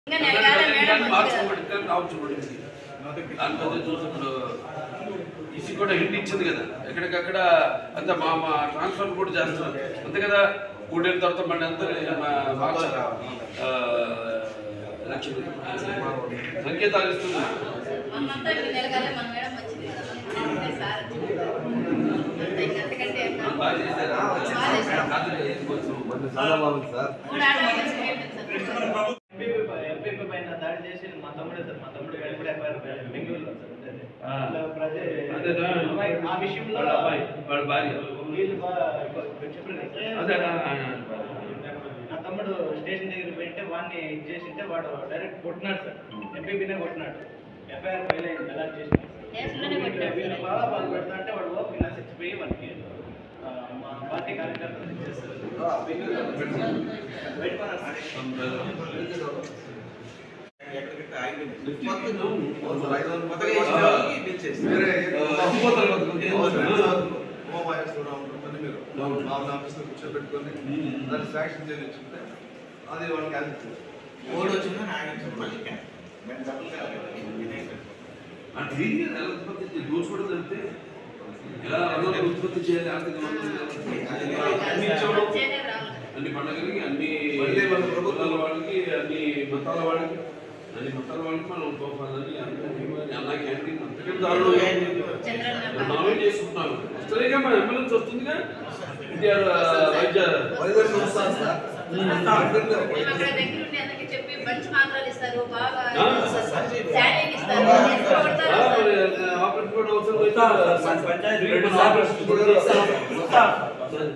ఇంకా నెలగాల మేడం మార్చుకోబడి రావచ్చు దాని పెద్ద చూసి ఇప్పుడు ఈసీ కూడా హింట్ ఇచ్చింది కదా ఎక్కడికక్కడ అంత మా మా ట్రాన్స్ఫర్ కూడా చేస్తున్నారు అంతే కదా మూడేళ్ళ తర్వాత మళ్ళీ అందరూ మా- మార్చారు ఆ, ఎలక్షన్ సంకేతాలు ఇస్తున్నారు మనంతా ఇప్పుడు నెలగాల మన మేడం వచ్చింది కదా మనకి సార్ అంతే ఇంకా అంతకంటే ఏం కాదు. బాగా చేశారా? బాగా చేశారు. కాదు, ఇది కొంచెం చాలా బాగుంది సార్ మూడు ఆటోమేటిక్స్ అయిపోయింది సార్ ఎంపీపీ పైన దాడి చేసి మా తమ్ముడే సార్ మా తమ్ముడు వెంకట ఎఫ్ఐఆర్ బెంగళూరులో సార్ ఉండేది. ఆ. ఇట్లా ప్రజే అదేనా? ఆ విషయంలో వాళ్ళ అబ్బాయి వాళ్ళ భార్య వీళ్ళు బాగా చెప్పారు కదా సార్. అదే ఆ, ఆ, ఆ. నా తమ్ముడు స్టేషన్ దగ్గర పోయింటే వాడిని ఇది చేసింటే వాడు డైరెక్ట్ కొట్టినాడు సార్ ఎంపీపీనే కొట్టినాడు ఎఫ్ఐఆర్ ఫైల్ అయింది ఎలా చేసినాడు కేసులోనే కొట్టినాడు వీళ్ళు సార్. బాగా బాగా పెడతా అంటే వాడు ఓపెన్ నచ్చిపోయి వానికి ఆ, మా పార్టీ కార్యకర్తలు ఇచ్చేస్తారు బయట పడారు సార్. వేరే అమ్ముకోతారు కదా. కూర్చోబెట్టుకొని దాన్ని శాంక్షన్ చేయించుకుంటే అది వాళ్ళకి క్యాన్సిల్ అంటే ఎలా ఉత్పత్తి చేయాలి? దోచుకోవడం జరిగితే ఎలా వనరులు ఉత్పత్తి చేయాలి ఆర్థిక వనరులు అన్ని ఇచ్చేవాడు. వచ్చేదే రావాలి అన్ని పండుగలకి అన్ని మళ్ళీ మన ప్రభుత్వం- కులాల వాళ్ళకి అన్ని మతాల వాళ్ళకి అన్ని మతాల వాళ్ళకి మనం గోపాలని అన్న క్యాంటీన్ అంతకంటే దారుణం చంద్రన్న మనమే చేసుకుంటున్నాం వస్తలేగా మన అంబులెన్స్ వస్తుందిగా ఎన్టీఆర్ వైద్య వైద్యులు వస్తారు సార్ మేము అక్కడ దగ్గర ఉండి అందరికి చెప్పి మంచి మాత్రలు ఇస్తారు బాగా ఆ. శానిటైజ్ ఇస్తారు ఎంత కొడతారో ఆ, సార్. మరి ఆపరేషన్ కూడా అవసరం అయితే పంచాయతీ రెండు ఆపరేషన్ కూడా చేస్తాం.